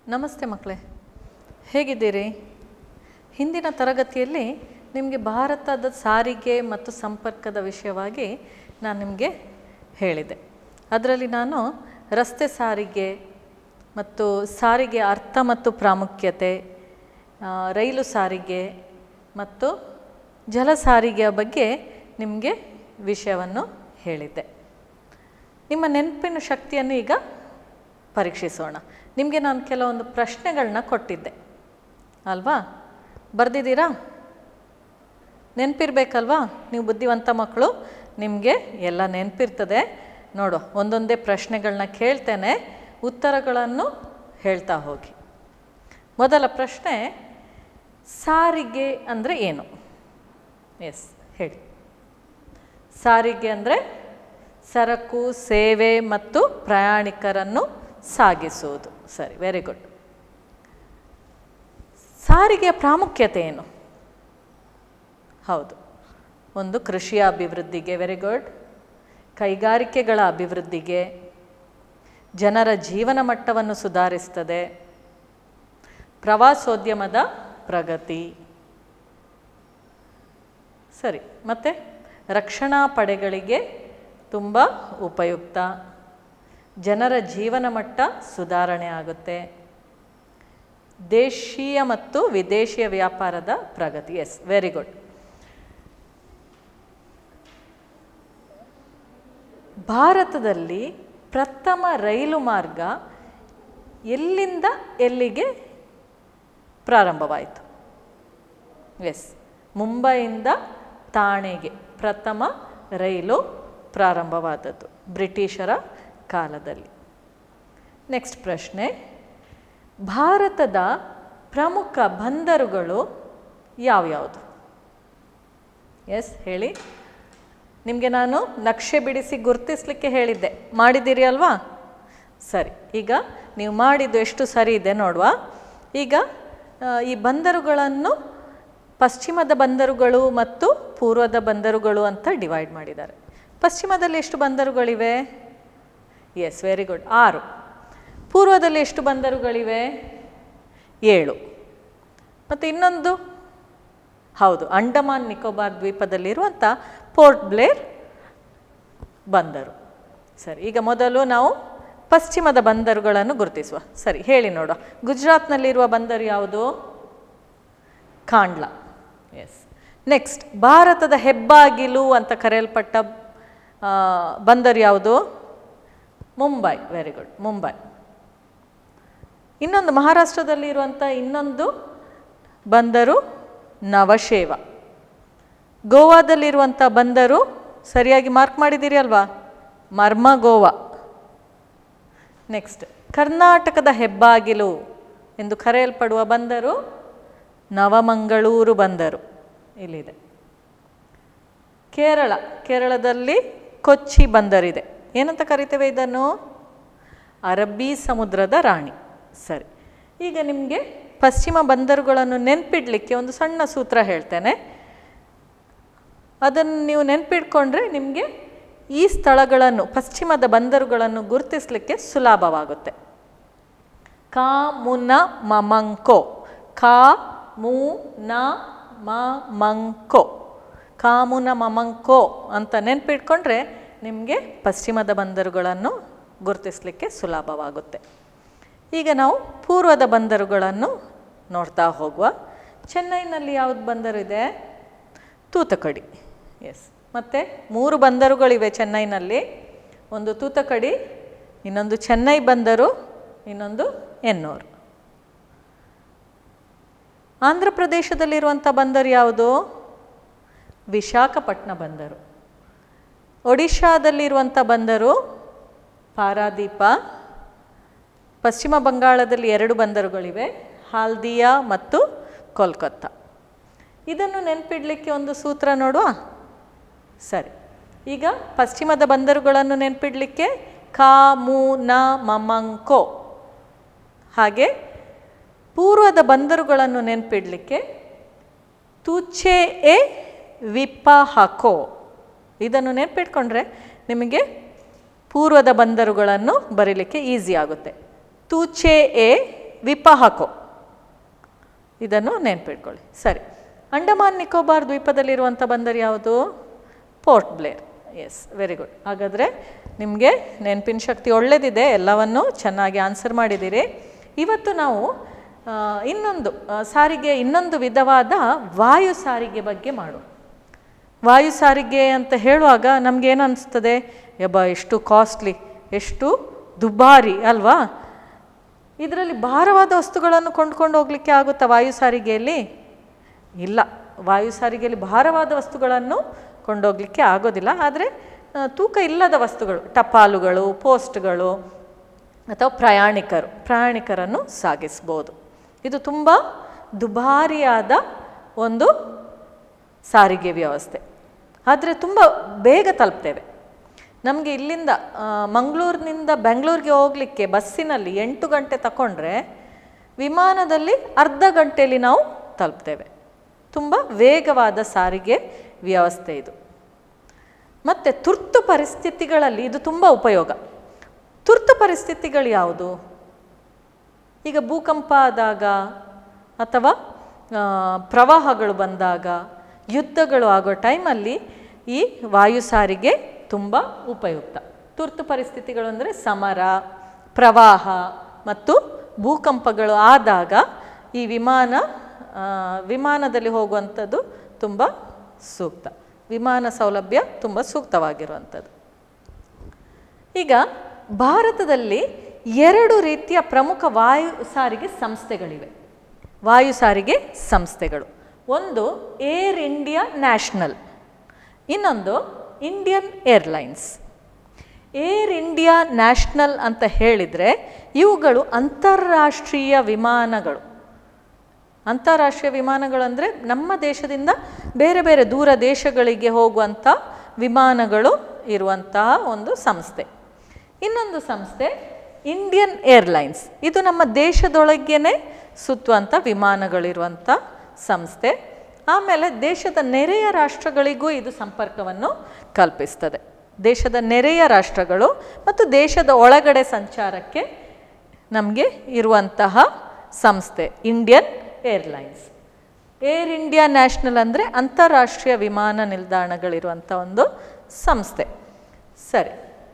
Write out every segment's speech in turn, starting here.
ನಮಸ್ತೆ ಮಕ್ಕಳೇ ಹೇಗಿದ್ದೀರಿ ಹಿಂದಿನ ತರಗತಿಯಲ್ಲಿ ನಿಮಗೆ ಭಾರತದ ಸಾರಿಗೆ ಮತ್ತು ಸಂಪರ್ಕದ ವಿಷಯವಾಗಿ ನಾನು ನಿಮಗೆ ಹೇಳಿದೆ ಅದರಲ್ಲಿ ನಾನು ರಸ್ತೆ ಸಾರಿಗೆ ಮತ್ತು ಸಾರಿಗೆ ಅರ್ಥ ಮತ್ತು ಪ್ರಾಮುಖ್ಯತೆ ಆ, ರೈಲು ಸಾರಿಗೆ ಮತ್ತು ಜಲ ಸಾರಿಗೆಯ ಬಗ್ಗೆ ನಿಮಗೆ ವಿಷಯವನ್ನು ಹೇಳಿದ್ದೆ ನಿಮ್ಮ ನೆನಪಿನ ಶಕ್ತಿಯನ್ನು ಈಗ ಪರೀಕ್ಷಿಸೋಣ ನಿಮಗೆ ನಾನು ಕೆಲವೊಂದು ಪ್ರಶ್ನೆಗಳನ್ನ ಕೊಟ್ಟಿದ್ದೆ ಅಲ್ವಾ ಬರೆದಿದ್ದೀರಾ ನೆನಪಿರ್ಬೇಕಲ್ವಾ ನೀವು ಬುದ್ಧಿವಂತ ಮಕ್ಕಳು ನಿಮಗೆ ಎಲ್ಲ ನೆನಪಿರ್ತದೆ ನೋಡು ಒಂದೊಂದೇ ಪ್ರಶ್ನೆಗಳನ್ನ ಕೇಳ್ತೇನೆ ಉತ್ತರಗಳನ್ನು ಹೇಳ್ತಾ ಹೋಗಿ ಮೊದಲ ಪ್ರಶ್ನೆ ಸಾರಿಗೆ ಅಂದರೆ ಏನು ಎಸ್ ಹೇಳಿ ಸಾರಿಗೆ ಅಂದರೆ ಸರಕು ಸೇವೆ ಮತ್ತು ಪ್ರಯಾಣಿಕರನ್ನು ಸಾಗಿಸುವುದು ಸರಿ ವೆರಿ ಗುಡ್ ಸಾರಿಗೆಯ ಪ್ರಾಮುಖ್ಯತೆ ಏನು ಹೌದು ಒಂದು ಕೃಷಿಯ ಅಭಿವೃದ್ಧಿಗೆ ವೆರಿ ಗುಡ್ ಕೈಗಾರಿಕೆಗಳ ಅಭಿವೃದ್ಧಿಗೆ ಜನರ ಜೀವನ ಮಟ್ಟವನ್ನು ಸುಧಾರಿಸ್ತದೆ ಪ್ರವಾಸೋದ್ಯಮದ ಪ್ರಗತಿ ಸರಿ ಮತ್ತು ರಕ್ಷಣಾ ಪಡೆಗಳಿಗೆ ತುಂಬ ಉಪಯುಕ್ತ ಜನರ ಜೀವನ ಮಟ್ಟ ಸುಧಾರಣೆ ಆಗುತ್ತೆ ದೇಶೀಯ ಮತ್ತು ವಿದೇಶಿಯ ವ್ಯಾಪಾರದ ಪ್ರಗತಿ ಎಸ್ ವೆರಿ ಗುಡ್ ಭಾರತದಲ್ಲಿ ಪ್ರಥಮ ರೈಲು ಮಾರ್ಗ ಎಲ್ಲಿಂದ ಎಲ್ಲಿಗೆ ಪ್ರಾರಂಭವಾಯಿತು ಎಸ್ ಮುಂಬೈಯಿಂದ ಥಾಣೆಗೆ ಪ್ರಥಮ ರೈಲು ಪ್ರಾರಂಭವಾದದ್ದು ಬ್ರಿಟಿಷರ ಕಾಲದಲ್ಲಿ ನೆಕ್ಸ್ಟ್ ಪ್ರಶ್ನೆ ಭಾರತದ ಪ್ರಮುಖ ಬಂದರುಗಳು ಯಾವ್ಯಾವುದು ಎಸ್ ಹೇಳಿ ನಿಮಗೆ ನಾನು ನಕ್ಷೆ ಬಿಡಿಸಿ ಗುರುತಿಸ್ಲಿಕ್ಕೆ ಹೇಳಿದ್ದೆ ಮಾಡಿದ್ದೀರಿ ಅಲ್ವಾ ಸರಿ ಈಗ ನೀವು ಮಾಡಿದ್ದು ಎಷ್ಟು ಸರಿ ಇದೆ ನೋಡುವ ಈಗ ಆ, ಈ ಬಂದರುಗಳನ್ನು ಪಶ್ಚಿಮದ ಬಂದರುಗಳು ಮತ್ತು ಪೂರ್ವದ ಬಂದರುಗಳು ಅಂತ ಡಿವೈಡ್ ಮಾಡಿದ್ದಾರೆ ಪಶ್ಚಿಮದಲ್ಲಿ ಎಷ್ಟು ಬಂದರುಗಳಿವೆ ಎಸ್ ವೆರಿ ಗುಡ್ ಆರು ಪೂರ್ವದಲ್ಲಿ ಎಷ್ಟು ಬಂದರುಗಳಿವೆ ಏಳು ಮತ್ತು ಇನ್ನೊಂದು ಹೌದು ಅಂಡಮಾನ್ ನಿಕೋಬಾರ್ ದ್ವೀಪದಲ್ಲಿರುವಂಥ ಪೋರ್ಟ್ ಬ್ಲೇರ್ ಬಂದರು ಸರಿ ಈಗ ಮೊದಲು ನಾವು ಪಶ್ಚಿಮದ ಬಂದರುಗಳನ್ನು ಗುರುತಿಸುವ ಸರಿ ಹೇಳಿ ನೋಡುವ ಗುಜರಾತ್ನಲ್ಲಿರುವ ಬಂದರು ಯಾವುದು ಕಾಂಡ್ಲಾ ಎಸ್ ನೆಕ್ಸ್ಟ್ ಭಾರತದ ಹೆಬ್ಬಾಗಿಲು ಅಂತ ಕರೆಯಲ್ಪಟ್ಟ ಆ, ಬಂದರು ಯಾವುದು ಮುಂಬೈ ವೆರಿ ಗುಡ್ ಮುಂಬೈ ಇನ್ನೊಂದು ಮಹಾರಾಷ್ಟ್ರದಲ್ಲಿ ಇರುವಂಥ ಇನ್ನೊಂದು ಬಂದರು ನವಶೇವ ಗೋವಾದಲ್ಲಿರುವಂಥ ಬಂದರು ಸರಿಯಾಗಿ ಮಾರ್ಕ್ ಮಾಡಿದ್ದೀರಿ ಅಲ್ವಾ ಮರ್ಮ ಗೋವಾ ನೆಕ್ಸ್ಟ್ ಕರ್ನಾಟಕದ ಹೆಬ್ಬಾಗಿಲು ಎಂದು ಕರೆಯಲ್ಪಡುವ ಬಂದರು ನವಮಂಗಳೂರು ಬಂದರು ಇಲ್ಲಿದೆ ಕೇರಳ ಕೇರಳದಲ್ಲಿ ಕೊಚ್ಚಿ ಬಂದರಿದೆ ಏನಂತ ಕರಿತೇವೆ ಇದನ್ನು ಅರಬ್ಬಿ ಸಮುದ್ರದ ರಾಣಿ ಸರಿ ಈಗ ನಿಮಗೆ ಪಶ್ಚಿಮ ಬಂದರುಗಳನ್ನು ನೆನಪಿಡ್ಲಿಕ್ಕೆ ಒಂದು ಸಣ್ಣ ಸೂತ್ರ ಹೇಳ್ತೇನೆ ಅದನ್ನು ನೀವು ನೆನಪಿಟ್ಕೊಂಡ್ರೆ ನಿಮಗೆ ಈ ಸ್ಥಳಗಳನ್ನು ಪಶ್ಚಿಮದ ಬಂದರುಗಳನ್ನು ಗುರುತಿಸಲಿಕ್ಕೆ ಸುಲಭವಾಗುತ್ತೆ ಕಾ ಮುನ ಮಮಂಕೋ ಕಾ ಮು ನ ಮ ಮಂಕೋ ಕಾಮುನ ಮಮಂಕೋ ಅಂತ ನೆನಪಿಟ್ಕೊಂಡ್ರೆ ನಿಮಗೆ ಪಶ್ಚಿಮದ ಬಂದರುಗಳನ್ನು ಗುರುತಿಸಲಿಕ್ಕೆ ಸುಲಭವಾಗುತ್ತೆ ಈಗ ನಾವು ಪೂರ್ವದ ಬಂದರುಗಳನ್ನು ನೋಡ್ತಾ ಹೋಗುವ ಚೆನ್ನೈನಲ್ಲಿ ಯಾವುದು ಬಂದರು ಇದೆ ತೂತಕಡಿ ಎಸ್ ಮತ್ತು ಮೂರು ಬಂದರುಗಳಿವೆ ಚೆನ್ನೈನಲ್ಲಿ ಒಂದು ತೂತಕಡಿ ಇನ್ನೊಂದು ಚೆನ್ನೈ ಬಂದರು ಇನ್ನೊಂದು ಎನ್ನೂರು ಆಂಧ್ರ ಪ್ರದೇಶದಲ್ಲಿರುವಂಥ ಬಂದರು ಯಾವುದು ವಿಶಾಖಪಟ್ಟಣ ಬಂದರು ಒಡಿಶಾದಲ್ಲಿರುವಂಥ ಬಂದರು ಪಾರಾದೀಪ ಪಶ್ಚಿಮ ಬಂಗಾಳದಲ್ಲಿ ಎರಡು ಬಂದರುಗಳಿವೆ ಹಾಲ್ದಿಯಾ ಮತ್ತು ಕೋಲ್ಕತ್ತಾ ಇದನ್ನು ನೆನಪಿಡಲಿಕ್ಕೆ ಒಂದು ಸೂತ್ರ ನೋಡುವ ಸರಿ ಈಗ ಪಶ್ಚಿಮದ ಬಂದರುಗಳನ್ನು ನೆನಪಿಡಲಿಕ್ಕೆ ಕಾ ಮು ನ ಮಮಂಕೋ ಹಾಗೆ ಪೂರ್ವದ ಬಂದರುಗಳನ್ನು ನೆನಪಿಡಲಿಕ್ಕೆ ತುಚೆ ಎ ವಿಪ ಹಕೋ ಇದನ್ನು ನೆನಪಿಟ್ಕೊಂಡ್ರೆ ನಿಮಗೆ ಪೂರ್ವದ ಬಂದರುಗಳನ್ನು ಬರೀಲಿಕ್ಕೆ ಈಸಿ ಆಗುತ್ತೆ ತೂಚೆ ಎ ವಿಪಾಹಕೋ ಇದನ್ನು ನೆನ್ಪಿಟ್ಕೊಳ್ಳಿ ಸರಿ ಅಂಡಮಾನ್ ನಿಕೋಬಾರ್ ದ್ವೀಪದಲ್ಲಿರುವಂಥ ಬಂದರು ಯಾವುದು Port Blair yes very good ಹಾಗಾದರೆ ನಿಮಗೆ ನೆನಪಿನ ಶಕ್ತಿ ಒಳ್ಳೆಯದಿದೆ ಎಲ್ಲವನ್ನು ಚೆನ್ನಾಗಿ ಆನ್ಸರ್ ಮಾಡಿದ್ದೀರಿ ಇವತ್ತು ನಾವು ಆ, ಇನ್ನೊಂದು ಆ, ಸಾರಿಗೆ ಇನ್ನೊಂದು ವಿಧವಾದ ವಾಯು ಸಾರಿಗೆ ಬಗ್ಗೆ ಮಾಡೋಣ ವಾಯು ಸಾರಿಗೆ ಅಂತ ಹೇಳುವಾಗ ನಮಗೇನು ಅನಿಸ್ತದೆ ಯಬ್ಬ ಎಷ್ಟು ಕಾಸ್ಟ್ಲಿ ಎಷ್ಟು ದುಬಾರಿ ಅಲ್ವಾ ಇದರಲ್ಲಿ ಭಾರವಾದ ವಸ್ತುಗಳನ್ನು ಕೊಂಡ್ಕೊಂಡು ಹೋಗಲಿಕ್ಕೆ ಆಗುತ್ತಾ ವಾಯು ಸಾರಿಗೆಯಲ್ಲಿ ಇಲ್ಲ ವಾಯು ಸಾರಿಗೆಯಲ್ಲಿ ಭಾರವಾದ ವಸ್ತುಗಳನ್ನು ಕೊಂಡೋಗಲಿಕ್ಕೆ ಆಗೋದಿಲ್ಲ ಆದರೆ ಆ, ತೂಕ ಇಲ್ಲದ ವಸ್ತುಗಳು ಟಪಾಲುಗಳು ಪೋಸ್ಟ್ಗಳು ಅಥವಾ ಪ್ರಯಾಣಿಕರು ಪ್ರಯಾಣಿಕರನ್ನು ಸಾಗಿಸ್ಬೋದು ಇದು ತುಂಬ ದುಬಾರಿಯಾದ ಒಂದು ಸಾರಿಗೆ ವ್ಯವಸ್ಥೆ ಆದರೆ ತುಂಬ ಬೇಗ ತಲುಪ್ತೇವೆ ನಮಗೆ ಇಲ್ಲಿಂದ ಆ, ಮಂಗಳೂರಿನಿಂದ ಬೆಂಗಳೂರಿಗೆ ಹೋಗಲಿಕ್ಕೆ ಬಸ್ಸಿನಲ್ಲಿ ಎಂಟು ಗಂಟೆ ತಗೊಂಡ್ರೆ ವಿಮಾನದಲ್ಲಿ ಅರ್ಧ ಗಂಟೆಯಲ್ಲಿ ನಾವು ತಲುಪ್ತೇವೆ ತುಂಬ ವೇಗವಾದ ಸಾರಿಗೆ ವ್ಯವಸ್ಥೆ ಇದು ಮತ್ತು ತುರ್ತು ಪರಿಸ್ಥಿತಿಗಳಲ್ಲಿ ಇದು ತುಂಬ ಉಪಯೋಗ ತುರ್ತು ಪರಿಸ್ಥಿತಿಗಳು ಯಾವುದು ಈಗ ಭೂಕಂಪ ಆದಾಗ ಅಥವಾ ಆ, ಪ್ರವಾಹಗಳು ಬಂದಾಗ ಯುದ್ಧಗಳು ಆಗೋ ಟೈಮಲ್ಲಿ ಈ ವಾಯು ಸಾರಿಗೆ ತುಂಬ ಉಪಯುಕ್ತ ತುರ್ತು ಪರಿಸ್ಥಿತಿಗಳು ಅಂದರೆ ಸಮರ ಪ್ರವಾಹ ಮತ್ತು ಭೂಕಂಪಗಳು ಆದಾಗ ಈ ವಿಮಾನ ಆ, ವಿಮಾನದಲ್ಲಿ ಹೋಗುವಂಥದ್ದು ತುಂಬ ಸೂಕ್ತ ವಿಮಾನ ಸೌಲಭ್ಯ ತುಂಬ ಸೂಕ್ತವಾಗಿರುವಂಥದ್ದು ಈಗ ಭಾರತದಲ್ಲಿ ಎರಡು ರೀತಿಯ ಪ್ರಮುಖ ವಾಯು ಸಾರಿಗೆ ಸಂಸ್ಥೆಗಳಿವೆ ವಾಯು ಸಾರಿಗೆ ಸಂಸ್ಥೆಗಳು ಒಂದು ಏರ್ ಇಂಡಿಯಾ ನ್ಯಾಷನಲ್ ಇನ್ನೊಂದು ಇಂಡಿಯನ್ ಏರ್ಲೈನ್ಸ್ ಏರ್ ಇಂಡಿಯಾ ನ್ಯಾಷನಲ್ ಅಂತ ಹೇಳಿದರೆ ಇವುಗಳು ಅಂತಾರಾಷ್ಟ್ರೀಯ ವಿಮಾನಗಳು ಅಂತಾರಾಷ್ಟ್ರೀಯ ವಿಮಾನಗಳು ಅಂದರೆ ನಮ್ಮ ದೇಶದಿಂದ ಬೇರೆ ಬೇರೆ ದೂರ ದೇಶಗಳಿಗೆ ಹೋಗುವಂಥ ವಿಮಾನಗಳು ಇರುವಂತಹ ಒಂದು ಸಂಸ್ಥೆ ಇನ್ನೊಂದು ಸಂಸ್ಥೆ ಇಂಡಿಯನ್ ಏರ್ಲೈನ್ಸ್ ಇದು ನಮ್ಮ ದೇಶದೊಳಗೇನೆ ಸುತ್ತುವಂಥ ವಿಮಾನಗಳಿರುವಂಥ ಸಂಸ್ಥೆ ಆಮೇಲೆ ದೇಶದ ನೆರೆಯ ರಾಷ್ಟ್ರಗಳಿಗೂ ಇದು ಸಂಪರ್ಕವನ್ನು ಕಲ್ಪಿಸ್ತದೆ ದೇಶದ ನೆರೆಯ ರಾಷ್ಟ್ರಗಳು ಮತ್ತು ದೇಶದ ಒಳಗಡೆ ಸಂಚಾರಕ್ಕೆ ನಮಗೆ ಇರುವಂತಹ ಸಂಸ್ಥೆ ಇಂಡಿಯನ್ ಏರ್ಲೈನ್ಸ್ ಏರ್ ಇಂಡಿಯಾ ನ್ಯಾಷನಲ್ ಅಂದರೆ ಅಂತಾರಾಷ್ಟ್ರೀಯ ವಿಮಾನ ನಿಲ್ದಾಣಗಳಿರುವಂಥ ಒಂದು ಸಂಸ್ಥೆ ಸರಿ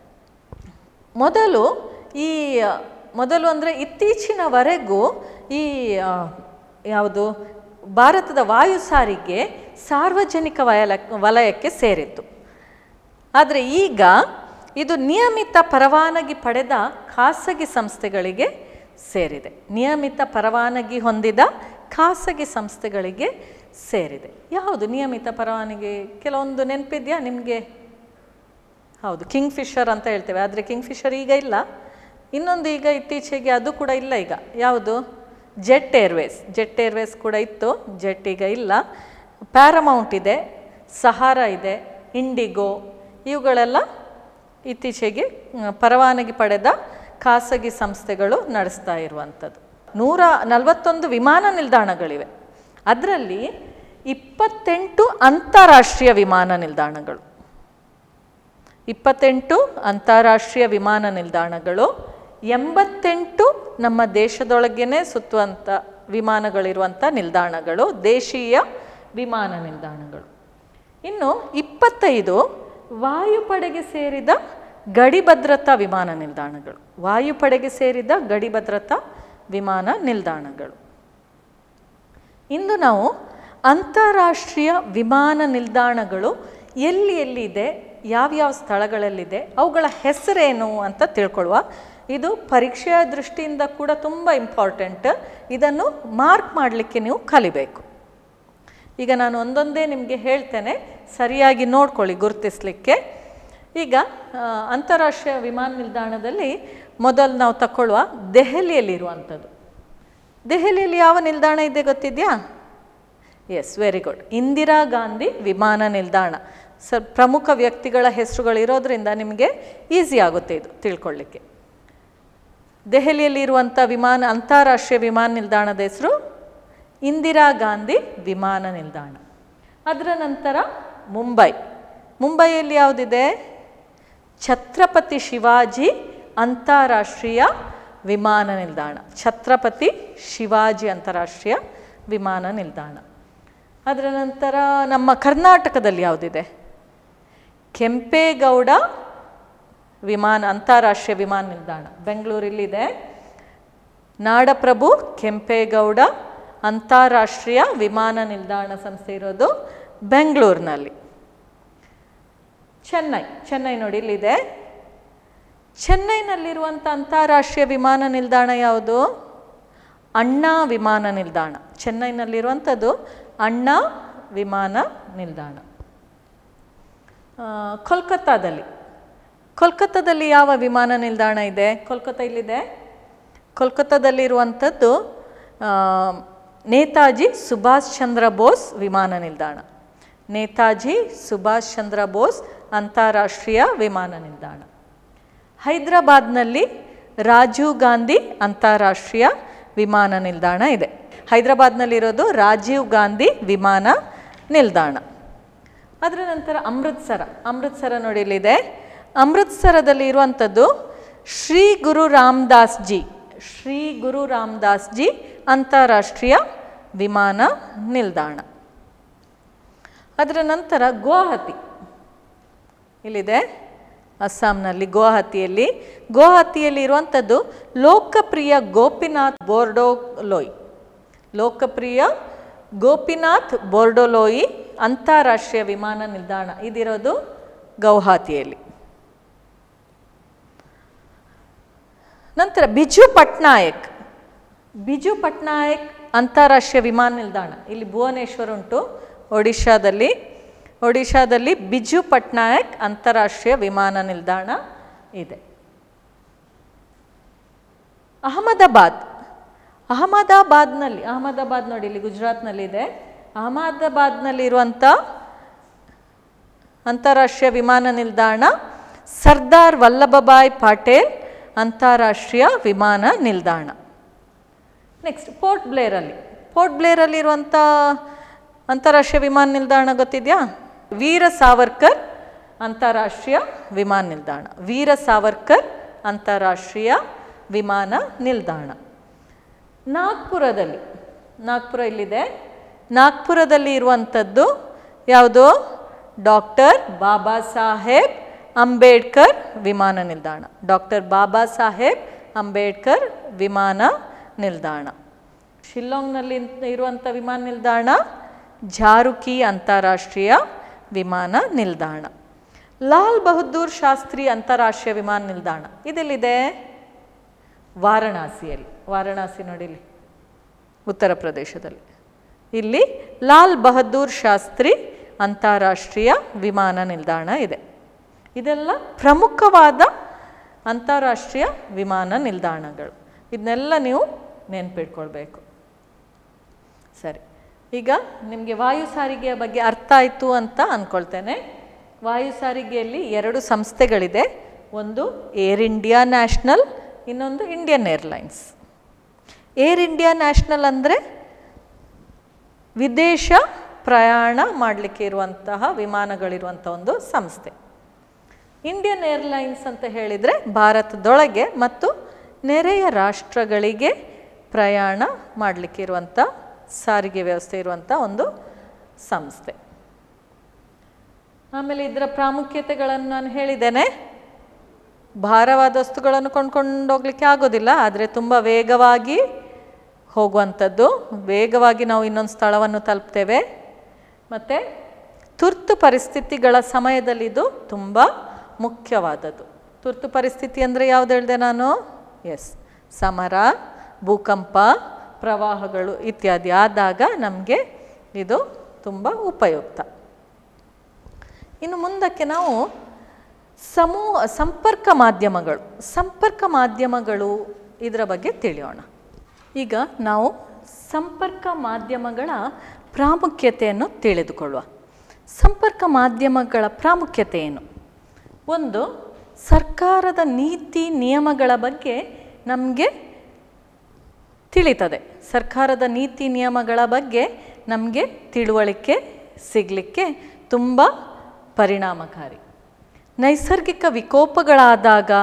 ಮೊದಲು ಈ ಮೊದಲು ಅಂದರೆ ಇತ್ತೀಚಿನವರೆಗೂ ಈ ಆ, ಯಾವುದು ಭಾರತದ ವಾಯು ಸಾರಿಗೆ ಸಾರ್ವಜನಿಕ ವಯಲ ವಲಯಕ್ಕೆ ಸೇರಿತ್ತು ಆದರೆ ಈಗ ಇದು ನಿಯಮಿತ ಪರವಾನಗಿ ಪಡೆದ ಖಾಸಗಿ ಸಂಸ್ಥೆಗಳಿಗೆ ಸೇರಿದೆ ನಿಯಮಿತ ಪರವಾನಗಿ ಹೊಂದಿದ ಖಾಸಗಿ ಸಂಸ್ಥೆಗಳಿಗೆ ಸೇರಿದೆ ಯಾವುದು ನಿಯಮಿತ ಪರವಾನಗಿ ಕೆಲವೊಂದು ನೆನಪಿದೆಯಾ ನಿಮಗೆ ಹೌದು ಕಿಂಗ್ ಫಿಶರ್ ಅಂತ ಹೇಳ್ತೇವೆ ಆದರೆ ಕಿಂಗ್ ಫಿಶರ್ ಈಗ ಇಲ್ಲ ಇನ್ನೊಂದು ಈಗ ಇತ್ತೀಚೆಗೆ ಅದು ಕೂಡ ಇಲ್ಲ ಈಗ ಯಾವುದು ಜೆಟ್ ಏರ್ವೇಸ್ ಜೆಟ್ ಏರ್ವೇಸ್ ಕೂಡ ಇತ್ತು ಜೆಟ್ ಈಗ ಇಲ್ಲ ಪ್ಯಾರಮೌಂಟ್ ಇದೆ ಸಹಾರ ಇದೆ ಇಂಡಿಗೋ ಇವುಗಳೆಲ್ಲ ಇತ್ತೀಚೆಗೆ ಮ್, ಪರವಾನಗಿ ಪಡೆದ ಖಾಸಗಿ ಸಂಸ್ಥೆಗಳು ನಡೆಸ್ತಾ ಇರುವಂಥದ್ದು ನೂರ ನಲವತ್ತೊಂದು ವಿಮಾನ ನಿಲ್ದಾಣಗಳಿವೆ ಅದರಲ್ಲಿ ಇಪ್ಪತ್ತೆಂಟು ಅಂತಾರಾಷ್ಟ್ರೀಯ ವಿಮಾನ ನಿಲ್ದಾಣಗಳು ಇಪ್ಪತ್ತೆಂಟು ಅಂತಾರಾಷ್ಟ್ರೀಯ ವಿಮಾನ ನಿಲ್ದಾಣಗಳು ಎಂಬತ್ತೆಂಟು ನಮ್ಮ ದೇಶದೊಳಗೇನೆ ಸುತ್ತುವಂಥ ವಿಮಾನಗಳಿರುವಂಥ ನಿಲ್ದಾಣಗಳು ದೇಶೀಯ ವಿಮಾನ ನಿಲ್ದಾಣಗಳು ಇನ್ನು ಇಪ್ಪತ್ತೈದು ವಾಯುಪಡೆಗೆ ಸೇರಿದ ಗಡಿ ಭದ್ರತಾ ವಿಮಾನ ನಿಲ್ದಾಣಗಳು ವಾಯುಪಡೆಗೆ ಸೇರಿದ ಗಡಿ ಭದ್ರತಾ ವಿಮಾನ ನಿಲ್ದಾಣಗಳು ಇಂದು ನಾವು ಅಂತಾರಾಷ್ಟ್ರೀಯ ವಿಮಾನ ನಿಲ್ದಾಣಗಳು ಎಲ್ಲಿ ಎಲ್ಲಿದೆ ಯಾವ್ಯಾವ ಸ್ಥಳಗಳಲ್ಲಿದೆ ಅವುಗಳ ಹೆಸರೇನು ಅಂತ ತಿಳ್ಕೊಳ್ಳುವ ಇದು ಪರೀಕ್ಷೆಯ ದೃಷ್ಟಿಯಿಂದ ಕೂಡ ತುಂಬ ಇಂಪಾರ್ಟೆಂಟ್ ಇದನ್ನು ಮಾರ್ಕ್ ಮಾಡಲಿಕ್ಕೆ ನೀವು ಕಲಿಬೇಕು ಈಗ ನಾನು ಒಂದೊಂದೇ ನಿಮಗೆ ಹೇಳ್ತೇನೆ ಸರಿಯಾಗಿ ನೋಡ್ಕೊಳ್ಳಿ ಗುರುತಿಸಲಿಕ್ಕೆ ಈಗ ಆ, ಅಂತಾರಾಷ್ಟ್ರೀಯ ವಿಮಾನ ನಿಲ್ದಾಣದಲ್ಲಿ ಮೊದಲು ನಾವು ತಗೊಳ್ಳುವ ದೆಹಲಿಯಲ್ಲಿರುವಂಥದ್ದು ದೆಹಲಿಯಲ್ಲಿ ಯಾವ ನಿಲ್ದಾಣ ಇದೆ ಗೊತ್ತಿದೆಯಾ yes very good Indira Gandhi ವಿಮಾನ ನಿಲ್ದಾಣ ಸ ಪ್ರಮುಖ ವ್ಯಕ್ತಿಗಳ ಹೆಸರುಗಳಿರೋದ್ರಿಂದ ನಿಮಗೆ ಈಸಿ ಆಗುತ್ತೆ ಇದು ತಿಳ್ಕೊಳ್ಳಿಕ್ಕೆ ದೆಹಲಿಯಲ್ಲಿರುವಂಥ ವಿಮಾನ ಅಂತಾರಾಷ್ಟ್ರೀಯ ವಿಮಾನ ನಿಲ್ದಾಣದ ಹೆಸರು ಇಂದಿರಾ ಗಾಂಧಿ ವಿಮಾನ ನಿಲ್ದಾಣ ಅದರ ನಂತರ ಮುಂಬೈ ಮುಂಬೈಯಲ್ಲಿ ಯಾವುದಿದೆ ಛತ್ರಪತಿ ಶಿವಾಜಿ ಅಂತಾರಾಷ್ಟ್ರೀಯ ವಿಮಾನ ನಿಲ್ದಾಣ ಛತ್ರಪತಿ ಶಿವಾಜಿ ಅಂತಾರಾಷ್ಟ್ರೀಯ ವಿಮಾನ ನಿಲ್ದಾಣ ಅದರ ನಂತರ ನಮ್ಮ ಕರ್ನಾಟಕದಲ್ಲಿ ಯಾವುದಿದೆ ಕೆಂಪೇಗೌಡ ವಿಮಾನ ಅಂತಾರಾಷ್ಟ್ರೀಯ ವಿಮಾನ ನಿಲ್ದಾಣ ಬೆಂಗಳೂರಲ್ಲಿದೆ ನಾಡಪ್ರಭು ಕೆಂಪೇಗೌಡ ಅಂತಾರಾಷ್ಟ್ರೀಯ ವಿಮಾನ ನಿಲ್ದಾಣ ಸಂಸ್ಥೆ ಇರೋದು ಬೆಂಗಳೂರಿನಲ್ಲಿ ಚೆನ್ನೈ ಚೆನ್ನೈ ನೋಡಿ ಇಲ್ಲಿದೆ ಚೆನ್ನೈನಲ್ಲಿರುವಂಥ ಅಂತಾರಾಷ್ಟ್ರೀಯ ವಿಮಾನ ನಿಲ್ದಾಣ ಯಾವುದು ಅಣ್ಣಾ ವಿಮಾನ ನಿಲ್ದಾಣ ಚೆನ್ನೈನಲ್ಲಿರುವಂಥದ್ದು ಅಣ್ಣಾ ವಿಮಾನ ನಿಲ್ದಾಣ ಆ, ಕೋಲ್ಕತ್ತಾದಲ್ಲಿ ಕೋಲ್ಕತ್ತಾದಲ್ಲಿ ಯಾವ ವಿಮಾನ ನಿಲ್ದಾಣ ಇದೆ ಕೋಲ್ಕತ್ತಾ ಇಲ್ಲಿದೆ ಕೋಲ್ಕತ್ತಾದಲ್ಲಿರುವಂಥದ್ದು ಆ, ನೇತಾಜಿ ಸುಭಾಷ್ ಚಂದ್ರ ಬೋಸ್ ವಿಮಾನ ನಿಲ್ದಾಣ ನೇತಾಜಿ ಸುಭಾಷ್ ಚಂದ್ರ ಬೋಸ್ ಅಂತಾರಾಷ್ಟ್ರೀಯ ವಿಮಾನ ನಿಲ್ದಾಣ ಹೈದರಾಬಾದ್ನಲ್ಲಿ ರಾಜೀವ್ ಗಾಂಧಿ ಅಂತಾರಾಷ್ಟ್ರೀಯ ವಿಮಾನ ನಿಲ್ದಾಣ ಇದೆ ಹೈದರಾಬಾದ್ನಲ್ಲಿರೋದು ರಾಜೀವ್ ಗಾಂಧಿ ವಿಮಾನ ನಿಲ್ದಾಣ ಅದರ ನಂತರ ಅಮೃತ್ಸರ ಅಮೃತ್ಸರ ನೋಡಿ ಇಲ್ಲಿದೆ ಅಮೃತ್ಸರದಲ್ಲಿ ಇರುವಂಥದ್ದು ಶ್ರೀ ಗುರು ರಾಮದಾಸ್ ಜಿ ಶ್ರೀ ಗುರು ರಾಮದಾಸ್ ಜಿ ಅಂತಾರಾಷ್ಟ್ರೀಯ ವಿಮಾನ ನಿಲ್ದಾಣ ಅದರ ನಂತರ ಗುವಾಹತಿ ಇಲ್ಲಿದೆ ಅಸ್ಸಾಂನಲ್ಲಿ ಗುವಾಹತಿಯಲ್ಲಿ ಗುವಾಹತಿಯಲ್ಲಿ ಇರುವಂಥದ್ದು ಲೋಕಪ್ರಿಯ ಗೋಪಿನಾಥ್ ಬೋರ್ಡೋಲೋಯ್ ಲೋಕಪ್ರಿಯ ಗೋಪಿನಾಥ್ ಬೋರ್ಡೋಲೋಯಿ ಅಂತಾರಾಷ್ಟ್ರೀಯ ವಿಮಾನ ನಿಲ್ದಾಣ ಇದಿರೋದು ಗೌಹಾತಿಯಲ್ಲಿ ನಂತರ ಬಿಜು ಪಟ್ನಾಯಕ್ ಬಿಜು ಪಟ್ನಾಯಕ್ ಅಂತಾರಾಷ್ಟ್ರೀಯ ವಿಮಾನ ನಿಲ್ದಾಣ ಇಲ್ಲಿ ಭುವನೇಶ್ವರ ಉಂಟು ಒಡಿಶಾದಲ್ಲಿ ಒಡಿಶಾದಲ್ಲಿ ಬಿಜು ಪಟ್ನಾಯಕ್ ಅಂತಾರಾಷ್ಟ್ರೀಯ ವಿಮಾನ ನಿಲ್ದಾಣ ಇದೆ ಅಹಮದಾಬಾದ್ ಅಹಮದಾಬಾದ್ನಲ್ಲಿ ಅಹಮದಾಬಾದ್ ನೋಡಿ ಇಲ್ಲಿ ಗುಜರಾತ್ನಲ್ಲಿದೆ ಅಹಮದಾಬಾದ್ನಲ್ಲಿ ಇರುವಂಥ ಅಂತಾರಾಷ್ಟ್ರೀಯ ವಿಮಾನ ನಿಲ್ದಾಣ ಸರ್ದಾರ್ ವಲ್ಲಭಭಾಯ್ ಪಟೇಲ್ ಅಂತಾರಾಷ್ಟ್ರೀಯ ವಿಮಾನ ನಿಲ್ದಾಣ ನೆಕ್ಸ್ಟ್ ಪೋರ್ಟ್ ಬ್ಲೇರಲ್ಲಿ ಪೋರ್ಟ್ ಬ್ಲೇರಲ್ಲಿರುವಂಥ ಅಂತಾರಾಷ್ಟ್ರೀಯ ವಿಮಾನ ನಿಲ್ದಾಣ ಗೊತ್ತಿದೆಯಾ ವೀರ ಸಾವರ್ಕರ್ ಅಂತಾರಾಷ್ಟ್ರೀಯ ವಿಮಾನ ನಿಲ್ದಾಣ ವೀರ ಸಾವರ್ಕರ್ ಅಂತಾರಾಷ್ಟ್ರೀಯ ವಿಮಾನ ನಿಲ್ದಾಣ ನಾಗ್ಪುರದಲ್ಲಿ ನಾಗ್ಪುರ ಇಲ್ಲಿದೆ ನಾಗ್ಪುರದಲ್ಲಿ ಇರುವಂಥದ್ದು ಯಾವುದು ಡಾಕ್ಟರ್ ಬಾಬಾ ಸಾಹೇಬ್ ಅಂಬೇಡ್ಕರ್ ವಿಮಾನ ನಿಲ್ದಾಣ ಡಾಕ್ಟರ್ ಬಾಬಾ ಸಾಹೇಬ್ ಅಂಬೇಡ್ಕರ್ ವಿಮಾನ ನಿಲ್ದಾಣ ಶಿಲ್ಲಾಂಗ್ನಲ್ಲಿ ಇರುವಂಥ ವಿಮಾನ ನಿಲ್ದಾಣ ಝಾರುಕಿ ಅಂತಾರಾಷ್ಟ್ರೀಯ ವಿಮಾನ ನಿಲ್ದಾಣ ಲಾಲ್ ಬಹದ್ದೂರ್ ಶಾಸ್ತ್ರಿ ಅಂತಾರಾಷ್ಟ್ರೀಯ ವಿಮಾನ ನಿಲ್ದಾಣ ಇದೆಲ್ಲಿದೆ ವಾರಣಾಸಿಯಲ್ಲಿ ವಾರಣಾಸಿ ನೋಡಿ ಇಲ್ಲಿ ಉತ್ತರ ಪ್ರದೇಶದಲ್ಲಿ ಇಲ್ಲಿ ಲಾಲ್ ಬಹದ್ದೂರ್ ಶಾಸ್ತ್ರಿ ಅಂತಾರಾಷ್ಟ್ರೀಯ ವಿಮಾನ ನಿಲ್ದಾಣ ಇದೆ ಇದೆಲ್ಲ ಪ್ರಮುಖವಾದ ಅಂತಾರಾಷ್ಟ್ರೀಯ ವಿಮಾನ ನಿಲ್ದಾಣಗಳು ಇದನ್ನೆಲ್ಲ ನೀವು ನೆನ್ಪಿಟ್ಕೊಳ್ಬೇಕು ಸರಿ ಈಗ ನಿಮಗೆ ವಾಯು ಸಾರಿಗೆಯ ಬಗ್ಗೆ ಅರ್ಥ ಆಯಿತು ಅಂತ ಅಂದ್ಕೊಳ್ತೇನೆ ವಾಯು ಸಾರಿಗೆಯಲ್ಲಿ ಎರಡು ಸಂಸ್ಥೆಗಳಿದೆ ಒಂದು ಏರ್ ಇಂಡಿಯಾ ನ್ಯಾಷನಲ್ ಇನ್ನೊಂದು ಇಂಡಿಯನ್ ಏರ್ಲೈನ್ಸ್ ಏರ್ ಇಂಡಿಯಾ ನ್ಯಾಷನಲ್ ಅಂದರೆ ವಿದೇಶ ಪ್ರಯಾಣ ಮಾಡಲಿಕ್ಕೆ ಇರುವಂತಹ ವಿಮಾನಗಳಿರುವಂಥ ಒಂದು ಸಂಸ್ಥೆ ಇಂಡಿಯನ್ ಏರ್ಲೈನ್ಸ್ ಅಂತ ಹೇಳಿದರೆ ಭಾರತದೊಳಗೆ ಮತ್ತು ನೆರೆಯ ರಾಷ್ಟ್ರಗಳಿಗೆ ಪ್ರಯಾಣ ಮಾಡಲಿಕ್ಕೆ ಇರುವಂಥ ಸಾರಿಗೆ ವ್ಯವಸ್ಥೆ ಇರುವಂಥ ಒಂದು ಸಂಸ್ಥೆ ಆಮೇಲೆ ಇದರ ಪ್ರಾಮುಖ್ಯತೆಗಳನ್ನು ನಾನು ಹೇಳಿದ್ದೇನೆ ಭಾರವಾದ ವಸ್ತುಗಳನ್ನು ಕೊಂಡ್ಕೊಂಡು ಹೋಗ್ಲಿಕ್ಕೆ ಆಗೋದಿಲ್ಲ ಆದರೆ ತುಂಬ ವೇಗವಾಗಿ ಹೋಗುವಂಥದ್ದು ವೇಗವಾಗಿ ನಾವು ಇನ್ನೊಂದು ಸ್ಥಳವನ್ನು ತಲುಪ್ತೇವೆ ಮತ್ತು ತುರ್ತು ಪರಿಸ್ಥಿತಿಗಳ ಸಮಯದಲ್ಲಿ ಇದು ತುಂಬ ಮುಖ್ಯವಾದದ್ದು ತುರ್ತು ಪರಿಸ್ಥಿತಿ ಅಂದರೆ ಯಾವುದು ಹೇಳಿದೆ ನಾನು ಎಸ್ ಸಮರ ಭೂಕಂಪ ಪ್ರವಾಹಗಳು ಇತ್ಯಾದಿ ಆದಾಗ ನಮಗೆ ಇದು ತುಂಬ ಉಪಯುಕ್ತ ಇನ್ನು ಮುಂದಕ್ಕೆ ನಾವು ಸಮೂಹ ಸಂಪರ್ಕ ಮಾಧ್ಯಮಗಳು ಸಂಪರ್ಕ ಮಾಧ್ಯಮಗಳು ಇದರ ಬಗ್ಗೆ ತಿಳಿಯೋಣ ಈಗ ನಾವು ಸಂಪರ್ಕ ಮಾಧ್ಯಮಗಳ ಪ್ರಾಮುಖ್ಯತೆಯನ್ನು ತಿಳಿದುಕೊಳ್ಳುವ ಸಂಪರ್ಕ ಮಾಧ್ಯಮಗಳ ಪ್ರಾಮುಖ್ಯತೆ ಏನು ಒಂದು ಸರ್ಕಾರದ ನೀತಿ ನಿಯಮಗಳ ಬಗ್ಗೆ ನಮಗೆ ತಿಳಿತದೆ ಸರ್ಕಾರದ ನೀತಿ ನಿಯಮಗಳ ಬಗ್ಗೆ ನಮಗೆ ತಿಳುವಳಿಕೆ ಸಿಗಲಿಕ್ಕೆ ತುಂಬ ಪರಿಣಾಮಕಾರಿ ನೈಸರ್ಗಿಕ ವಿಕೋಪಗಳಾದಾಗ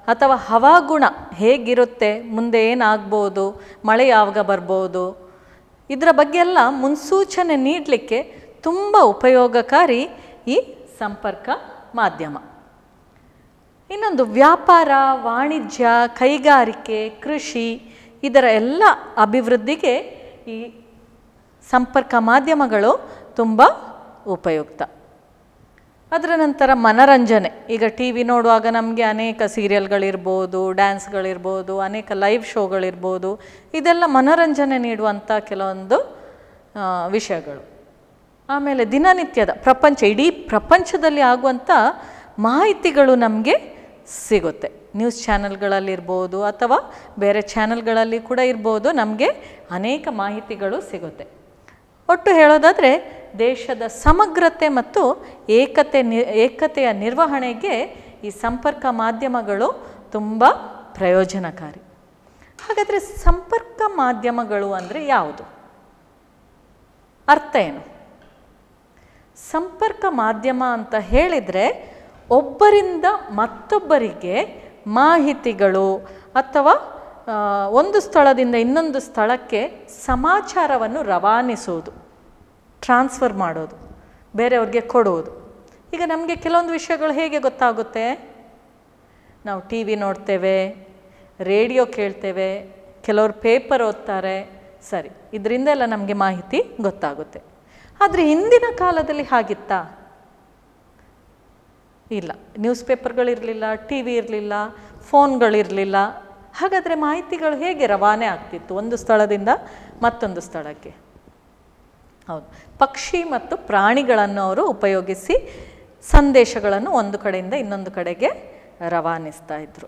ಅಥವಾ ಹವಾಗುಣ ಹೇಗಿರುತ್ತೆ ಮುಂದೆ ಏನಾಗ್ಬೋದು ಮಳೆ ಯಾವಾಗ ಬರ್ಬೋದು ಇದರ ಬಗ್ಗೆ ಎಲ್ಲ ಮುನ್ಸೂಚನೆ ನೀಡಲಿಕ್ಕೆ ತುಂಬ ಉಪಯೋಗಕಾರಿ ಈ ಸಂಪರ್ಕ ಮಾಧ್ಯಮ ಇನ್ನೊಂದು ವ್ಯಾಪಾರ ವಾಣಿಜ್ಯ ಕೈಗಾರಿಕೆ ಕೃಷಿ ಇದರ ಎಲ್ಲ ಅಭಿವೃದ್ಧಿಗೆ ಈ ಸಂಪರ್ಕ ಮಾಧ್ಯಮಗಳು ತುಂಬ ಉಪಯುಕ್ತ ಅದರ ನಂತರ ಮನರಂಜನೆ ಈಗ ಟಿ ವಿ ನೋಡುವಾಗ ನಮಗೆ ಅನೇಕ ಸೀರಿಯಲ್ಗಳಿರ್ಬೋದು ಡ್ಯಾನ್ಸ್ಗಳಿರ್ಬೋದು ಅನೇಕ ಲೈವ್ ಶೋಗಳಿರ್ಬೋದು ಇದೆಲ್ಲ ಮನರಂಜನೆ ನೀಡುವಂಥ ಕೆಲವೊಂದು ಆ, ವಿಷಯಗಳು ಆಮೇಲೆ ದಿನನಿತ್ಯದ ಪ್ರಪಂಚ ಇಡೀ ಪ್ರಪಂಚದಲ್ಲಿ ಆಗುವಂಥ ಮಾಹಿತಿಗಳು ನಮಗೆ ಸಿಗುತ್ತೆ ನ್ಯೂಸ್ ಚಾನೆಲ್ಗಳಲ್ಲಿರ್ಬೋದು ಅಥವಾ ಬೇರೆ ಚಾನೆಲ್ಗಳಲ್ಲಿ ಕೂಡ ಇರ್ಬೋದು ನಮಗೆ ಅನೇಕ ಮಾಹಿತಿಗಳು ಸಿಗುತ್ತೆ ಒಟ್ಟು ಹೇಳೋದಾದರೆ ದೇಶದ ಸಮಗ್ರತೆ ಮತ್ತು ಏಕತೆ ನಿ ಏಕತೆಯ ನಿರ್ವಹಣೆಗೆ ಈ ಸಂಪರ್ಕ ಮಾಧ್ಯಮಗಳು ತುಂಬ ಪ್ರಯೋಜನಕಾರಿ ಹಾಗಾದರೆ ಸಂಪರ್ಕ ಮಾಧ್ಯಮಗಳು ಅಂದರೆ ಯಾವುದು ಅರ್ಥ ಏನು ಸಂಪರ್ಕ ಮಾಧ್ಯಮ ಅಂತ ಹೇಳಿದರೆ ಒಬ್ಬರಿಂದ ಮತ್ತೊಬ್ಬರಿಗೆ ಮಾಹಿತಿಗಳು ಅಥವಾ ಆ, ಒಂದು ಸ್ಥಳದಿಂದ ಇನ್ನೊಂದು ಸ್ಥಳಕ್ಕೆ ಸಮಾಚಾರವನ್ನು ರವಾನಿಸುವುದು ಟ್ರಾನ್ಸ್ಫರ್ ಮಾಡೋದು ಬೇರೆಯವ್ರಿಗೆ ಕೊಡುವುದು ಈಗ ನಮಗೆ ಕೆಲವೊಂದು ವಿಷಯಗಳು ಹೇಗೆ ಗೊತ್ತಾಗುತ್ತೆ ನಾವು ಟಿ ವಿ ನೋಡ್ತೇವೆ ರೇಡಿಯೋ ಕೇಳ್ತೇವೆ ಕೆಲವರು ಪೇಪರ್ ಓದ್ತಾರೆ ಸರಿ ಇದರಿಂದ ಎಲ್ಲ ನಮಗೆ ಮಾಹಿತಿ ಗೊತ್ತಾಗುತ್ತೆ ಆದರೆ ಹಿಂದಿನ ಕಾಲದಲ್ಲಿ ಹಾಗಿತ್ತಾ ಇಲ್ಲ ನ್ಯೂಸ್ ಪೇಪರ್ಗಳಿರಲಿಲ್ಲ ಟಿ ವಿ ಇರಲಿಲ್ಲ ಫೋನ್ಗಳಿರಲಿಲ್ಲ ಹಾಗಾದರೆ ಮಾಹಿತಿಗಳು ಹೇಗೆ ರವಾನೆ ಆಗ್ತಿತ್ತು ಒಂದು ಸ್ಥಳದಿಂದ ಮತ್ತೊಂದು ಸ್ಥಳಕ್ಕೆ ಹೌದು ಪಕ್ಷಿ ಮತ್ತು ಪ್ರಾಣಿಗಳನ್ನು ಅವರು ಉಪಯೋಗಿಸಿ ಸಂದೇಶಗಳನ್ನು ಒಂದು ಕಡೆಯಿಂದ ಇನ್ನೊಂದು ಕಡೆಗೆ ರವಾನಿಸ್ತಾ ಇದ್ರು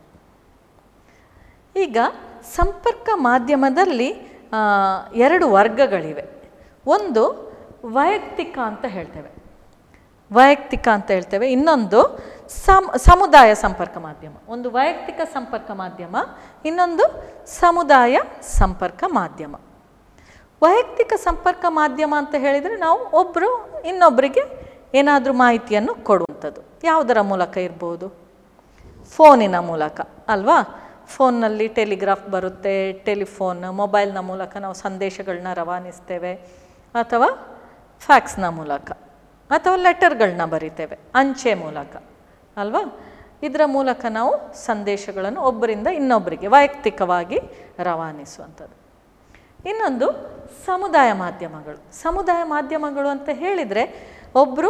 ಈಗ ಸಂಪರ್ಕ ಮಾಧ್ಯಮದಲ್ಲಿ ಆ, ಎರಡು ವರ್ಗಗಳಿವೆ ಒಂದು ವೈಯಕ್ತಿಕ ಅಂತ ಹೇಳ್ತೇವೆ ವೈಯಕ್ತಿಕ ಅಂತ ಹೇಳ್ತೇವೆ ಇನ್ನೊಂದು ಸಮ್ ಸಮುದಾಯ ಸಂಪರ್ಕ ಮಾಧ್ಯಮ ಒಂದು ವೈಯಕ್ತಿಕ ಸಂಪರ್ಕ ಮಾಧ್ಯಮ ಇನ್ನೊಂದು ಸಮುದಾಯ ಸಂಪರ್ಕ ಮಾಧ್ಯಮ ವೈಯಕ್ತಿಕ ಸಂಪರ್ಕ ಮಾಧ್ಯಮ ಅಂತ ಹೇಳಿದರೆ ನಾವು ಒಬ್ಬರು ಇನ್ನೊಬ್ಬರಿಗೆ ಏನಾದರೂ ಮಾಹಿತಿಯನ್ನು ಕೊಡುವಂಥದ್ದು ಯಾವುದರ ಮೂಲಕ ಇರ್ಬೋದು ಫೋನಿನ ಮೂಲಕ ಅಲ್ವಾ ಫೋನ್ನಲ್ಲಿ ಟೆಲಿಗ್ರಾಫ್ ಬರುತ್ತೆ ಟೆಲಿಫೋನ್ ಮೊಬೈಲ್ನ ಮೂಲಕ ನಾವು ಸಂದೇಶಗಳನ್ನ ರವಾನಿಸ್ತೇವೆ ಅಥವಾ ಫ್ಯಾಕ್ಸ್ನ ಮೂಲಕ ಅಥವಾ ಲೆಟರ್ಗಳನ್ನ ಬರಿತೇವೆ ಅಂಚೆ ಮೂಲಕ ಅಲ್ವಾ ಇದರ ಮೂಲಕ ನಾವು ಸಂದೇಶಗಳನ್ನು ಒಬ್ಬರಿಂದ ಇನ್ನೊಬ್ಬರಿಗೆ ವೈಯಕ್ತಿಕವಾಗಿ ರವಾನಿಸುವಂಥದ್ದು ಇನ್ನೊಂದು ಸಮುದಾಯ ಮಾಧ್ಯಮಗಳು ಸಮುದಾಯ ಮಾಧ್ಯಮಗಳು ಅಂತ ಹೇಳಿದರೆ ಒಬ್ಬರು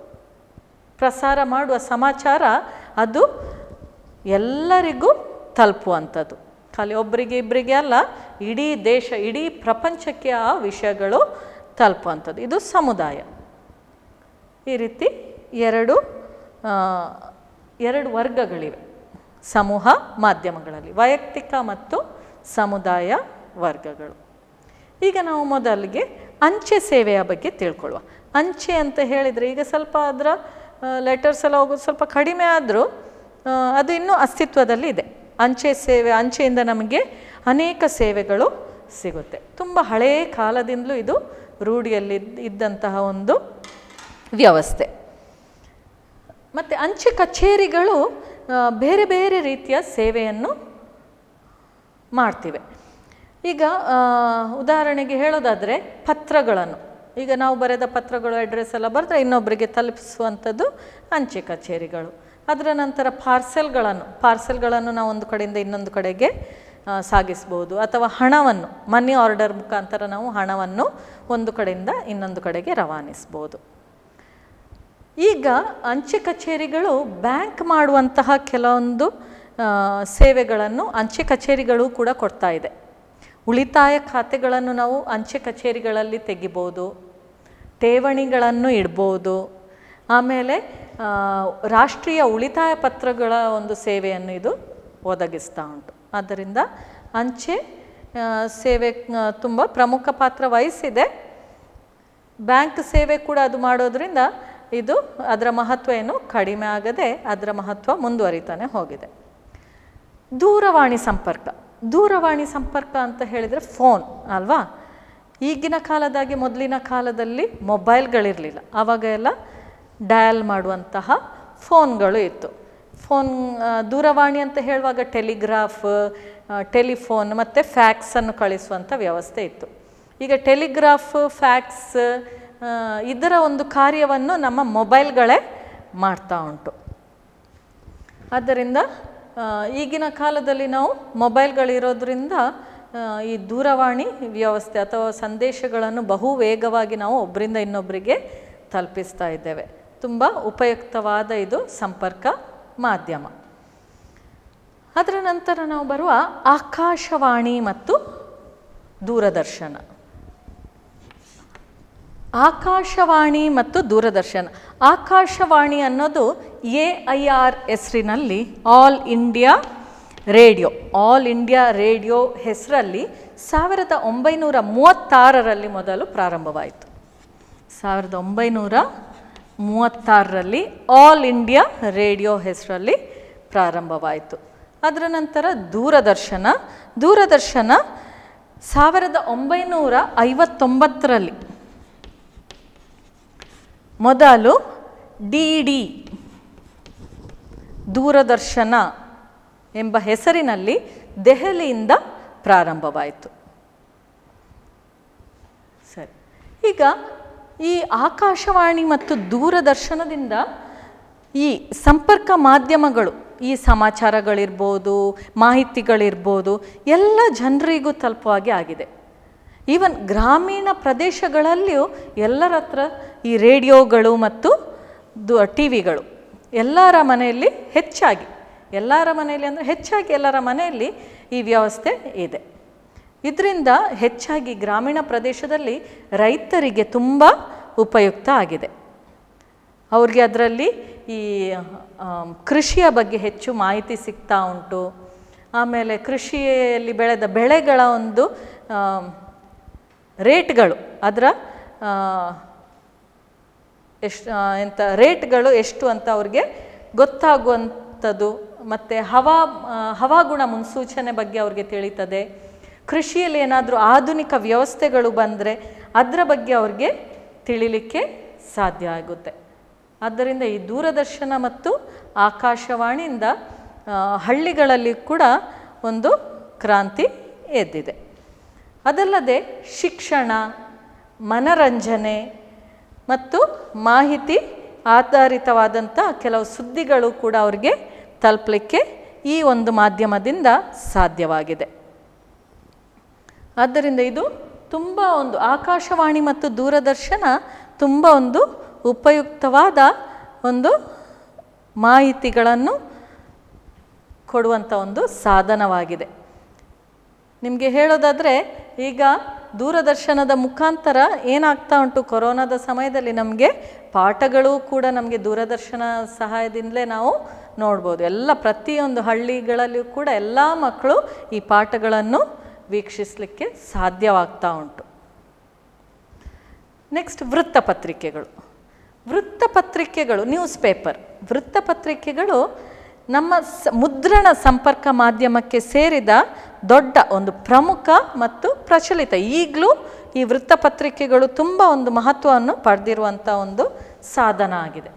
ಪ್ರಸಾರ ಮಾಡುವ ಸಮಾಚಾರ ಅದು ಎಲ್ಲರಿಗೂ ತಲುಪುವಂಥದ್ದು ಖಾಲಿ ಒಬ್ಬರಿಗೆ ಇಬ್ಬರಿಗೆ ಅಲ್ಲ ಇಡೀ ದೇಶ ಇಡೀ ಪ್ರಪಂಚಕ್ಕೆ ಆ ವಿಷಯಗಳು ತಲುಪುವಂಥದ್ದು ಇದು ಸಮುದಾಯ ಈ ರೀತಿ ಎರಡು ಆ, ಎರಡು ವರ್ಗಗಳಿವೆ ಸಮೂಹ ಮಾಧ್ಯಮಗಳಲ್ಲಿ ವೈಯಕ್ತಿಕ ಮತ್ತು ಸಮುದಾಯ ವರ್ಗಗಳು ಈಗ ನಾವು ಮೊದಲಿಗೆ ಅಂಚೆ ಸೇವೆಯ ಬಗ್ಗೆ ತಿಳ್ಕೊಳ್ಳುವ ಅಂಚೆ ಅಂತ ಹೇಳಿದರೆ ಈಗ ಸ್ವಲ್ಪ ಅದರ ಲೆಟರ್ಸ್ ಎಲ್ಲ ಹೋಗೋದು ಸ್ವಲ್ಪ ಕಡಿಮೆ ಆದರೂ ಅದು ಇನ್ನೂ ಅಸ್ತಿತ್ವದಲ್ಲಿ ಇದೆ ಅಂಚೆ ಸೇವೆ ಅಂಚೆಯಿಂದ ನಮಗೆ ಅನೇಕ ಸೇವೆಗಳು ಸಿಗುತ್ತೆ ತುಂಬ ಹಳೆಯ ಕಾಲದಿಂದಲೂ ಇದು ರೂಢಿಯಲ್ಲಿ ಇದ್ದಂತಹ ಒಂದು ವ್ಯವಸ್ಥೆ ಮತ್ತು ಅಂಚೆ ಕಚೇರಿಗಳು ಆ, ಬೇರೆ ಬೇರೆ ರೀತಿಯ ಸೇವೆಯನ್ನು ಮಾಡ್ತಿವೆ ಈಗ ಆ, ಉದಾಹರಣೆಗೆ ಹೇಳೋದಾದರೆ ಪತ್ರಗಳನ್ನು ಈಗ ನಾವು ಬರೆದ ಪತ್ರಗಳು ಅಡ್ರೆಸ್ ಎಲ್ಲ ಬರೆದ್ರೆ ಇನ್ನೊಬ್ಬರಿಗೆ ತಲುಪಿಸುವಂಥದ್ದು ಅಂಚೆ ಕಚೇರಿಗಳು ಅದರ ನಂತರ ಪಾರ್ಸೆಲ್ಗಳನ್ನು ಪಾರ್ಸೆಲ್ಗಳನ್ನು ನಾವು ಒಂದು ಕಡೆಯಿಂದ ಇನ್ನೊಂದು ಕಡೆಗೆ ಆ, ಸಾಗಿಸ್ಬೋದು ಅಥವಾ ಹಣವನ್ನು ಮನಿ ಆರ್ಡರ್ ಮುಖಾಂತರ ನಾವು ಹಣವನ್ನು ಒಂದು ಕಡೆಯಿಂದ ಇನ್ನೊಂದು ಕಡೆಗೆ ರವಾನಿಸ್ಬೋದು ಈಗ ಅಂಚೆ ಕಚೇರಿಗಳು ಬ್ಯಾಂಕ್ ಮಾಡುವಂತಹ ಕೆಲವೊಂದು ಆ, ಸೇವೆಗಳನ್ನು ಅಂಚೆ ಕಚೇರಿಗಳು ಕೂಡ ಕೊಡ್ತಾ ಇದೆ ಉಳಿತಾಯ ಖಾತೆಗಳನ್ನು ನಾವು ಅಂಚೆ ಕಚೇರಿಗಳಲ್ಲಿ ತೆಗಿಬೋದು ಠೇವಣಿಗಳನ್ನು ಇಡ್ಬೋದು ಆಮೇಲೆ ಆ, ರಾಷ್ಟ್ರೀಯ ಉಳಿತಾಯ ಪತ್ರಗಳ ಒಂದು ಸೇವೆಯನ್ನು ಇದು ಒದಗಿಸ್ತಾ ಉಂಟು ಆದ್ದರಿಂದ ಅಂಚೆ ಆ, ಸೇವೆ ತುಂಬ ಪ್ರಮುಖ ಪಾತ್ರ ವಹಿಸಿದೆ ಬ್ಯಾಂಕ್ ಸೇವೆ ಕೂಡ ಅದು ಮಾಡೋದ್ರಿಂದ ಇದು ಅದರ ಮಹತ್ವ ಏನು ಕಡಿಮೆ ಆಗದೆ ಅದರ ಮಹತ್ವ ಮುಂದುವರಿತಾನೆ ಹೋಗಿದೆ ದೂರವಾಣಿ ಸಂಪರ್ಕ ದೂರವಾಣಿ ಸಂಪರ್ಕ ಅಂತ ಹೇಳಿದರೆ ಫೋನ್ ಅಲ್ವಾ ಈಗಿನ ಕಾಲದಾಗೆ ಮೊದಲಿನ ಕಾಲದಲ್ಲಿ ಮೊಬೈಲ್ಗಳಿರಲಿಲ್ಲ ಆವಾಗ ಎಲ್ಲ ಡಯಲ್ ಮಾಡುವಂತಹ ಫೋನ್ಗಳು ಇತ್ತು ಫೋನ್ ಆ, ದೂರವಾಣಿ ಅಂತ ಹೇಳುವಾಗ ಟೆಲಿಗ್ರಾಫ್ ಆ, ಟೆಲಿಫೋನ್ ಮತ್ತು ಫ್ಯಾಕ್ಸನ್ನು ಕಳಿಸುವಂಥ ವ್ಯವಸ್ಥೆ ಇತ್ತು ಈಗ ಟೆಲಿಗ್ರಾಫ್ ಫ್ಯಾಕ್ಸ್ ಆ, ಇದರ ಒಂದು ಕಾರ್ಯವನ್ನು ನಮ್ಮ ಮೊಬೈಲ್ಗಳೇ ಮಾಡ್ತಾ ಉಂಟು ಆದ್ದರಿಂದ ಆ, ಈಗಿನ ಕಾಲದಲ್ಲಿ ನಾವು ಮೊಬೈಲ್ಗಳಿರೋದ್ರಿಂದ ಆ, ಈ ದೂರವಾಣಿ ವ್ಯವಸ್ಥೆ ಅಥವಾ ಸಂದೇಶಗಳನ್ನು ಬಹು ವೇಗವಾಗಿ ನಾವು ಒಬ್ಬರಿಂದ ಇನ್ನೊಬ್ಬರಿಗೆ ತಲುಪಿಸ್ತಾ ಇದ್ದೇವೆ ತುಂಬ ಉಪಯುಕ್ತವಾದ ಇದು ಸಂಪರ್ಕ ಮಾಧ್ಯಮ ಅದರ ನಂತರ ನಾವು ಬರುವ ಆಕಾಶವಾಣಿ ಮತ್ತು ದೂರದರ್ಶನ ಆಕಾಶವಾಣಿ ಮತ್ತು ದೂರದರ್ಶನ ಆಕಾಶವಾಣಿ ಅನ್ನೋದು ಎ ಐ ಆರ್ ಹೆಸರಿನಲ್ಲಿ ಆಲ್ ಇಂಡಿಯಾ ರೇಡಿಯೋ ಆಲ್ ಇಂಡಿಯಾ ರೇಡಿಯೋ ಹೆಸರಲ್ಲಿ ಸಾವಿರದ ಒಂಬೈನೂರ ಮೂವತ್ತಾರರಲ್ಲಿ ಮೊದಲು ಪ್ರಾರಂಭವಾಯಿತು ಸಾವಿರದ ಒಂಬೈನೂರ ಮೂವತ್ತಾರರಲ್ಲಿ ಆಲ್ ಇಂಡಿಯಾ ರೇಡಿಯೋ ಹೆಸರಲ್ಲಿ ಪ್ರಾರಂಭವಾಯಿತು ಅದರ ನಂತರ ದೂರದರ್ಶನ ದೂರದರ್ಶನ ಸಾವಿರದ ಒಂಬೈನೂರ ಐವತ್ತೊಂಬತ್ತರಲ್ಲಿ ಮೊದಲು ಡಿ ಡಿ ದೂರದರ್ಶನ ಎಂಬ ಹೆಸರಿನಲ್ಲಿ ದೆಹಲಿಯಿಂದ ಪ್ರಾರಂಭವಾಯಿತು ಸರಿ ಈಗ ಈ ಆಕಾಶವಾಣಿ ಮತ್ತು ದೂರದರ್ಶನದಿಂದ ಈ ಸಂಪರ್ಕ ಮಾಧ್ಯಮಗಳು ಈ ಸಮಾಚಾರಗಳಿರ್ಬೋದು ಮಾಹಿತಿಗಳಿರ್ಬೋದು ಎಲ್ಲ ಜನರಿಗೂ ತಲುಪುವ ಹಾಗೆ ಆಗಿದೆ ಈವನ್ ಗ್ರಾಮೀಣ ಪ್ರದೇಶಗಳಲ್ಲಿಯೂ ಎಲ್ಲರ ಹತ್ರ ಈ ರೇಡಿಯೋಗಳು ಮತ್ತು ದು ಟಿ ವಿಗಳು ಎಲ್ಲರ ಮನೆಯಲ್ಲಿ ಹೆಚ್ಚಾಗಿ ಎಲ್ಲರ ಮನೆಯಲ್ಲಿ ಅಂದರೆ ಹೆಚ್ಚಾಗಿ ಎಲ್ಲರ ಮನೆಯಲ್ಲಿ ಈ ವ್ಯವಸ್ಥೆ ಇದೆ ಇದರಿಂದ ಹೆಚ್ಚಾಗಿ ಗ್ರಾಮೀಣ ಪ್ರದೇಶದಲ್ಲಿ ರೈತರಿಗೆ ತುಂಬ ಉಪಯುಕ್ತ ಆಗಿದೆ ಅವ್ರಿಗೆ ಅದರಲ್ಲಿ ಈ ಆಮ್, ಕೃಷಿಯ ಬಗ್ಗೆ ಹೆಚ್ಚು ಮಾಹಿತಿ ಸಿಗ್ತಾ ಉಂಟು ಆಮೇಲೆ ಕೃಷಿಯಲ್ಲಿ ಬೆಳೆದ ಬೆಳೆಗಳ ಒಂದು ಆಮ್, ರೇಟ್ಗಳು ಅದರ ಎಷ್ಟು ಎಂಥ ರೇಟ್ಗಳು ಎಷ್ಟು ಅಂತ ಅವ್ರಿಗೆ ಗೊತ್ತಾಗುವಂಥದ್ದು ಮತ್ತು ಹವಾ ಆ, ಹವಾಗುಣ ಮುನ್ಸೂಚನೆ ಬಗ್ಗೆ ಅವ್ರಿಗೆ ತಿಳಿತದೆ ಕೃಷಿಯಲ್ಲಿ ಏನಾದರೂ ಆಧುನಿಕ ವ್ಯವಸ್ಥೆಗಳು ಬಂದರೆ ಅದರ ಬಗ್ಗೆ ಅವ್ರಿಗೆ ತಿಳಿಲಿಕ್ಕೆ ಸಾಧ್ಯ ಆಗುತ್ತೆ ಆದ್ದರಿಂದ ಈ ದೂರದರ್ಶನ ಮತ್ತು ಆಕಾಶವಾಣಿಯಿಂದ ಆ, ಹಳ್ಳಿಗಳಲ್ಲಿ ಕೂಡ ಒಂದು ಕ್ರಾಂತಿ ಎದ್ದಿದೆ ಅದಲ್ಲದೆ ಶಿಕ್ಷಣ ಮನರಂಜನೆ ಮತ್ತು ಮಾಹಿತಿ ಆಧಾರಿತವಾದಂಥ ಕೆಲವು ಸುದ್ದಿಗಳು ಕೂಡ ಅವ್ರಿಗೆ ತಲುಪಲಿಕ್ಕೆ ಈ ಒಂದು ಮಾಧ್ಯಮದಿಂದ ಸಾಧ್ಯವಾಗಿದೆ ಆದ್ದರಿಂದ ಇದು ತುಂಬ ಒಂದು ಆಕಾಶವಾಣಿ ಮತ್ತು ದೂರದರ್ಶನ ತುಂಬ ಒಂದು ಉಪಯುಕ್ತವಾದ ಒಂದು ಮಾಹಿತಿಗಳನ್ನು ಕೊಡುವಂಥ ಒಂದು ಸಾಧನವಾಗಿದೆ ನಿಮಗೆ ಹೇಳೋದಾದರೆ ಈಗ ದೂರದರ್ಶನದ ಮುಖಾಂತರ ಏನಾಗ್ತಾ ಉಂಟು ಕೊರೋನಾದ ಸಮಯದಲ್ಲಿ ನಮಗೆ ಪಾಠಗಳು ಕೂಡ ನಮಗೆ ದೂರದರ್ಶನ ಸಹಾಯದಿಂದಲೇ ನಾವು ನೋಡ್ಬೋದು ಎಲ್ಲ ಪ್ರತಿಯೊಂದು ಹಳ್ಳಿಗಳಲ್ಲಿಯೂ ಕೂಡ ಎಲ್ಲ ಮಕ್ಕಳು ಈ ಪಾಠಗಳನ್ನು ವೀಕ್ಷಿಸಲಿಕ್ಕೆ ಸಾಧ್ಯವಾಗ್ತಾ ಉಂಟು ನೆಕ್ಸ್ಟ್ ವೃತ್ತಪತ್ರಿಕೆಗಳು ವೃತ್ತಪತ್ರಿಕೆಗಳು ನ್ಯೂಸ್ ಪೇಪರ್ ವೃತ್ತಪತ್ರಿಕೆಗಳು ನಮ್ಮ ಸ ಮುದ್ರಣ ಸಂಪರ್ಕ ಮಾಧ್ಯಮಕ್ಕೆ ಸೇರಿದ ದೊಡ್ಡ ಒಂದು ಪ್ರಮುಖ ಮತ್ತು ಪ್ರಚಲಿತ ಈಗಲೂ ಈ ವೃತ್ತಪತ್ರಿಕೆಗಳು ತುಂಬ ಒಂದು ಮಹತ್ವವನ್ನು ಪಡೆದಿರುವಂಥ ಒಂದು ಸಾಧನ ಆಗಿದೆ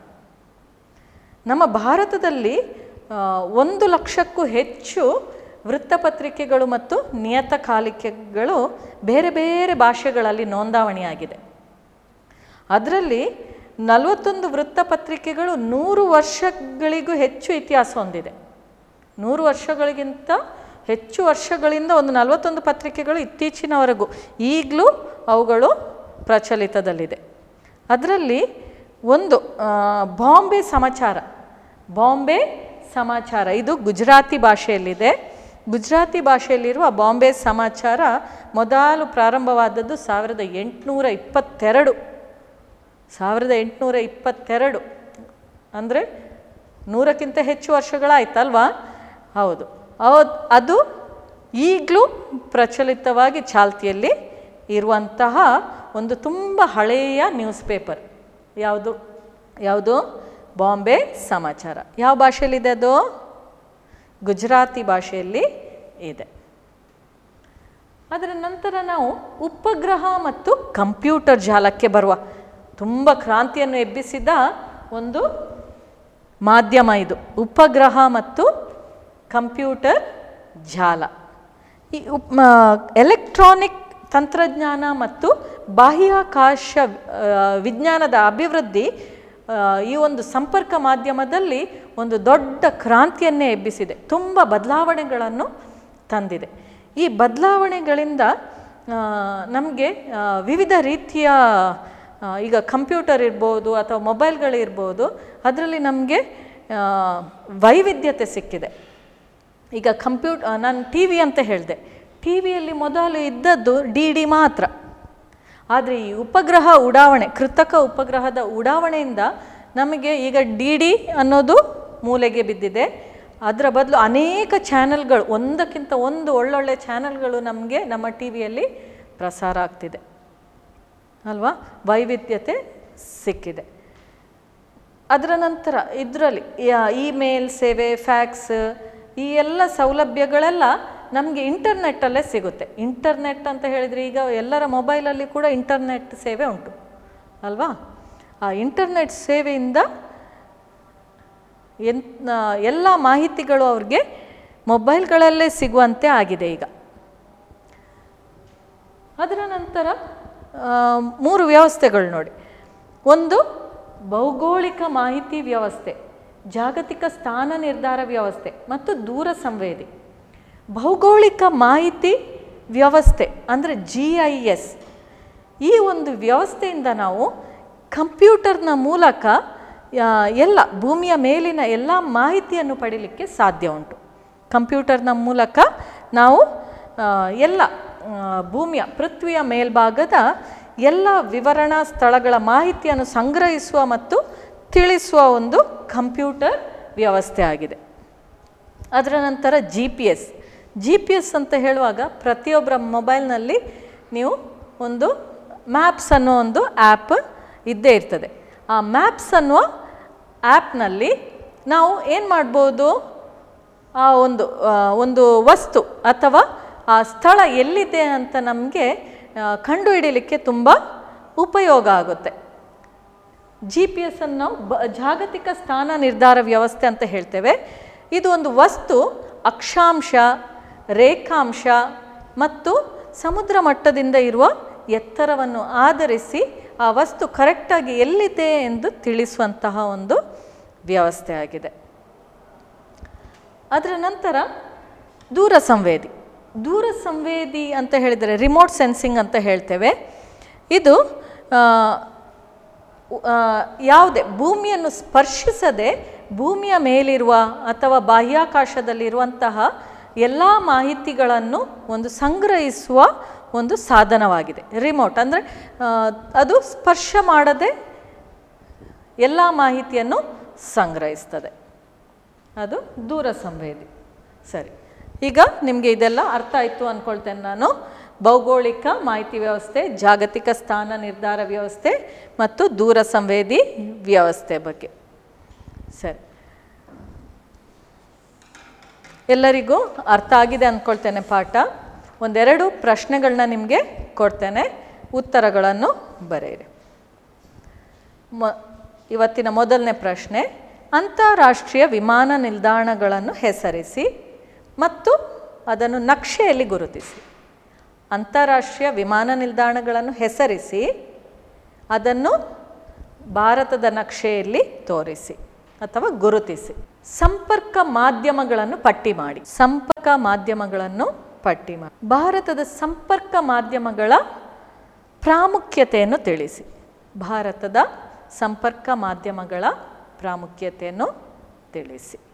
ನಮ್ಮ ಭಾರತದಲ್ಲಿ ಆ, ಒಂದು ಲಕ್ಷಕ್ಕೂ ಹೆಚ್ಚು ವೃತ್ತಪತ್ರಿಕೆಗಳು ಮತ್ತು ನಿಯತಕಾಲಿಕೆಗಳು ಬೇರೆ ಬೇರೆ ಭಾಷೆಗಳಲ್ಲಿ ನೋಂದಾವಣಿಯಾಗಿದೆ ಅದರಲ್ಲಿ ನಲವತ್ತೊಂದು ವೃತ್ತಪತ್ರಿಕೆಗಳು ನೂರು ವರ್ಷಗಳಿಗೂ ಹೆಚ್ಚು ಇತಿಹಾಸ ಹೊಂದಿದೆ ನೂರು ವರ್ಷಗಳಿಗಿಂತ ಹೆಚ್ಚು ವರ್ಷಗಳಿಂದ ಒಂದು ನಲವತ್ತೊಂದು ಪತ್ರಿಕೆಗಳು ಇತ್ತೀಚಿನವರೆಗೂ ಈಗಲೂ ಅವುಗಳು ಪ್ರಚಲಿತದಲ್ಲಿದೆ ಅದರಲ್ಲಿ ಒಂದು ಆ, ಬಾಂಬೆ ಸಮಾಚಾರ ಬಾಂಬೆ ಸಮಾಚಾರ ಇದು ಗುಜರಾತಿ ಭಾಷೆಯಲ್ಲಿದೆ ಗುಜರಾತಿ ಭಾಷೆಯಲ್ಲಿರುವ ಬಾಂಬೆ ಸಮಾಚಾರ ಮೊದಲು ಪ್ರಾರಂಭವಾದದ್ದು ಸಾವಿರದ ಎಂಟುನೂರ ಇಪ್ಪತ್ತೆರಡು ಸಾವಿರದ ಎಂಟುನೂರ ಇಪ್ಪತ್ತೆರಡು ಅಂದರೆ ನೂರಕ್ಕಿಂತ ಹೆಚ್ಚು ವರ್ಷಗಳಾಯ್ತಲ್ವಾ ಹೌದು ಹೌದು ಅದು ಈಗಲೂ ಪ್ರಚಲಿತವಾಗಿ ಚಾಲ್ತಿಯಲ್ಲಿ ಇರುವಂತಹ ಒಂದು ತುಂಬ ಹಳೆಯ ನ್ಯೂಸ್ ಪೇಪರ್ ಯಾವುದು ಯಾವುದು ಬಾಂಬೆ ಸಮಾಚಾರ ಯಾವ ಭಾಷೆಯಲ್ಲಿದೆ ಅದು ಗುಜರಾತಿ ಭಾಷೆಯಲ್ಲಿ ಇದೆ ಅದರ ನಂತರ ನಾವು ಉಪಗ್ರಹ ಮತ್ತು ಕಂಪ್ಯೂಟರ್ ಜಾಲಕ್ಕೆ ಬರುವ ತುಂಬ ಕ್ರಾಂತಿಯನ್ನು ಎಬ್ಬಿಸಿದ ಒಂದು ಮಾಧ್ಯಮ ಇದು ಉಪಗ್ರಹ ಮತ್ತು ಕಂಪ್ಯೂಟರ್ ಜಾಲ ಈ ಉಪ್ ಎಲೆಕ್ಟ್ರಾನಿಕ್ ತಂತ್ರಜ್ಞಾನ ಮತ್ತು ಬಾಹ್ಯಾಕಾಶ ಆ, ವಿಜ್ಞಾನದ ಅಭಿವೃದ್ಧಿ ಆ, ಈ ಒಂದು ಸಂಪರ್ಕ ಮಾಧ್ಯಮದಲ್ಲಿ ಒಂದು ದೊಡ್ಡ ಕ್ರಾಂತಿಯನ್ನೇ ಎಬ್ಬಿಸಿದೆ ತುಂಬ ಬದಲಾವಣೆಗಳನ್ನು ತಂದಿದೆ ಈ ಬದಲಾವಣೆಗಳಿಂದ ನಮಗೆ ವಿವಿಧ ರೀತಿಯ ಆ, ಈಗ ಕಂಪ್ಯೂಟರ್ ಇರ್ಬೋದು ಅಥವಾ ಮೊಬೈಲ್ಗಳಿರ್ಬೋದು ಅದರಲ್ಲಿ ನಮಗೆ ವೈವಿಧ್ಯತೆ ಸಿಕ್ಕಿದೆ ಈಗ ಕಂಪ್ಯೂಟ್ ನಾನು ಟಿ ವಿ ಅಂತ ಹೇಳಿದೆ ಟಿ ವಿಯಲ್ಲಿ ಮೊದಲು ಇದ್ದದ್ದು ಡಿ ಡಿ ಮಾತ್ರ ಆದರೆ ಈ ಉಪಗ್ರಹ ಉಡಾವಣೆ ಕೃತಕ ಉಪಗ್ರಹದ ಉಡಾವಣೆಯಿಂದ ನಮಗೆ ಈಗ ಡಿ ಡಿ ಅನ್ನೋದು ಮೂಲೆಗೆ ಬಿದ್ದಿದೆ ಅದರ ಬದಲು ಅನೇಕ ಚಾನೆಲ್ಗಳು ಒಂದಕ್ಕಿಂತ ಒಂದು ಒಳ್ಳೊಳ್ಳೆ ಚಾನೆಲ್ಗಳು ನಮಗೆ ನಮ್ಮ ಟಿ ವಿಯಲ್ಲಿ ಪ್ರಸಾರ ಆಗ್ತಿದೆ ಅಲ್ವಾ ವೈವಿಧ್ಯತೆ ಸಿಕ್ಕಿದೆ ಅದರ ನಂತರ ಇದರಲ್ಲಿ ಇಮೇಲ್ ಸೇವೆ ಫ್ಯಾಕ್ಸ್ ಈ ಎಲ್ಲ ಸೌಲಭ್ಯಗಳೆಲ್ಲ ನಮಗೆ ಇಂಟರ್ನೆಟ್ಟಲ್ಲೇ ಸಿಗುತ್ತೆ ಇಂಟರ್ನೆಟ್ ಅಂತ ಹೇಳಿದರೆ ಈಗ ಎಲ್ಲರ ಮೊಬೈಲಲ್ಲಿ ಕೂಡ ಇಂಟರ್ನೆಟ್ ಸೇವೆ ಉಂಟು ಅಲ್ವಾ ಆ ಇಂಟರ್ನೆಟ್ ಸೇವೆಯಿಂದ ಎನ್ ಎಲ್ಲ ಮಾಹಿತಿಗಳು ಅವ್ರಿಗೆ ಮೊಬೈಲ್ಗಳಲ್ಲೇ ಸಿಗುವಂತೆ ಆಗಿದೆ ಈಗ ಅದರ ನಂತರ ಆ, ಮೂರು ವ್ಯವಸ್ಥೆಗಳು ನೋಡಿ ಒಂದು ಭೌಗೋಳಿಕ ಮಾಹಿತಿ ವ್ಯವಸ್ಥೆ ಜಾಗತಿಕ ಸ್ಥಾನ ನಿರ್ಧಾರ ವ್ಯವಸ್ಥೆ ಮತ್ತು ದೂರ ಸಂವೇದಿ ಭೌಗೋಳಿಕ ಮಾಹಿತಿ ವ್ಯವಸ್ಥೆ ಅಂದರೆ ಜಿ ಐ ಎಸ್ ಈ ಒಂದು ವ್ಯವಸ್ಥೆಯಿಂದ ನಾವು ಕಂಪ್ಯೂಟರ್ನ ಮೂಲಕ ಆ, ಎಲ್ಲ ಭೂಮಿಯ ಮೇಲಿನ ಎಲ್ಲ ಮಾಹಿತಿಯನ್ನು ಪಡೀಲಿಕ್ಕೆ ಸಾಧ್ಯ ಉಂಟು ಕಂಪ್ಯೂಟರ್ನ ಮೂಲಕ ನಾವು ಆ, ಎಲ್ಲ ಆ, ಭೂಮಿಯ ಪೃಥ್ವಿಯ ಮೇಲ್ಭಾಗದ ಎಲ್ಲ ವಿವರಣಾ ಸ್ಥಳಗಳ ಮಾಹಿತಿಯನ್ನು ಸಂಗ್ರಹಿಸುವ ಮತ್ತು ತಿಳಿಸುವ ಒಂದು ಕಂಪ್ಯೂಟರ್ ವ್ಯವಸ್ಥೆ ಆಗಿದೆ ಅದರ ನಂತರ G P S G P S ಅಂತ ಹೇಳುವಾಗ ಪ್ರತಿಯೊಬ್ಬರ ಮೊಬೈಲ್ನಲ್ಲಿ ನೀವು ಒಂದು ಮ್ಯಾಪ್ಸ್ ಅನ್ನೋ ಒಂದು ಆ್ಯಪ್ ಇದ್ದೇ ಇರ್ತದೆ ಆ ಮ್ಯಾಪ್ಸ್ ಅನ್ನುವ ಆ್ಯಪ್ನಲ್ಲಿ ನಾವು ಏನು ಮಾಡ್ಬೋದು ಆ ಒಂದು ಆ, ಒಂದು ವಸ್ತು ಅಥವಾ ಆ ಸ್ಥಳ ಎಲ್ಲಿದೆ ಅಂತ ನಮಗೆ ಕಂಡುಹಿಡಿಯಲಿಕ್ಕೆ ತುಂಬ ಉಪಯೋಗ ಆಗುತ್ತೆ ಜಿ ಪಿ ಎಸ್ ಅನ್ನು ನಾವು ಬ ಜಾಗತಿಕ ಸ್ಥಾನ ನಿರ್ಧಾರ ವ್ಯವಸ್ಥೆ ಅಂತ ಹೇಳ್ತೇವೆ ಇದು ಒಂದು ವಸ್ತು ಅಕ್ಷಾಂಶ ರೇಖಾಂಶ ಮತ್ತು ಸಮುದ್ರ ಮಟ್ಟದಿಂದ ಇರುವ ಎತ್ತರವನ್ನು ಆಧರಿಸಿ ಆ ವಸ್ತು ಕರೆಕ್ಟಾಗಿ ಎಲ್ಲಿದೆ ಎಂದು ತಿಳಿಸುವಂತಹ ಒಂದು ವ್ಯವಸ್ಥೆ ಆಗಿದೆ ಅದರ ನಂತರ ದೂರ ಸಂವೇದಿ ದೂರ ಸಂವೇದಿ ಅಂತ ಹೇಳಿದರೆ ರಿಮೋಟ್ ಸೆನ್ಸಿಂಗ್ ಅಂತ ಹೇಳ್ತೇವೆ ಇದು ಆ, ಉ- ಆ, ಯಾವುದೇ ಭೂಮಿಯನ್ನು ಸ್ಪರ್ಶಿಸದೆ ಭೂಮಿಯ ಮೇಲಿರುವ ಅಥವಾ ಬಾಹ್ಯಾಕಾಶದಲ್ಲಿರುವಂತಹ ಎಲ್ಲ ಮಾಹಿತಿಗಳನ್ನು ಒಂದು ಸಂಗ್ರಹಿಸುವ ಒಂದು ಸಾಧನವಾಗಿದೆ ರಿಮೋಟ್ ಅಂದರೆ ಅದು ಸ್ಪರ್ಶ ಮಾಡದೆ ಎಲ್ಲ ಮಾಹಿತಿಯನ್ನು ಸಂಗ್ರಹಿಸ್ತದೆ ಅದು ದೂರ ಸಂವೇದಿ ಸರಿ ಈಗ ನಿಮಗೆ ಇದೆಲ್ಲ ಅರ್ಥ ಆಯಿತು ಅಂದ್ಕೊಳ್ತೇನೆ ನಾನು ಭೌಗೋಳಿಕ ಮಾಹಿತಿ ವ್ಯವಸ್ಥೆ ಜಾಗತಿಕ ಸ್ಥಾನ ನಿರ್ಧಾರ ವ್ಯವಸ್ಥೆ ಮತ್ತು ದೂರ ಸಂವೇದಿ ವ್ಯವಸ್ಥೆ ಬಗ್ಗೆ ಸರಿ ಎಲ್ಲರಿಗೂ ಅರ್ಥ ಆಗಿದೆ ಅಂದ್ಕೊಳ್ತೇನೆ ಪಾಠ ಒಂದೆರಡು ಪ್ರಶ್ನೆಗಳನ್ನ ನಿಮಗೆ ಕೊಡ್ತೇನೆ ಉತ್ತರಗಳನ್ನು ಬರೆಯಿರಿ ಮೊ ಇವತ್ತಿನ ಮೊದಲನೇ ಪ್ರಶ್ನೆ ಅಂತಾರಾಷ್ಟ್ರೀಯ ವಿಮಾನ ನಿಲ್ದಾಣಗಳನ್ನು ಹೆಸರಿಸಿ ಮತ್ತು ಅದನ್ನು ನಕ್ಷೆಯಲ್ಲಿ ಗುರುತಿಸಿ ಅಂತಾರಾಷ್ಟ್ರೀಯ ವಿಮಾನ ನಿಲ್ದಾಣಗಳನ್ನು ಹೆಸರಿಸಿ ಅದನ್ನು ಭಾರತದ ನಕ್ಷೆಯಲ್ಲಿ ತೋರಿಸಿ ಅಥವಾ ಗುರುತಿಸಿ ಸಂಪರ್ಕ ಮಾಧ್ಯಮಗಳನ್ನು ಪಟ್ಟಿ ಮಾಡಿ ಸಂಪರ್ಕ ಮಾಧ್ಯಮಗಳನ್ನು ಪಟ್ಟಿ ಮಾಡಿ ಭಾರತದ ಸಂಪರ್ಕ ಮಾಧ್ಯಮಗಳ ಪ್ರಾಮುಖ್ಯತೆಯನ್ನು ತಿಳಿಸಿ ಭಾರತದ ಸಂಪರ್ಕ ಮಾಧ್ಯಮಗಳ ಪ್ರಾಮುಖ್ಯತೆಯನ್ನು ತಿಳಿಸಿ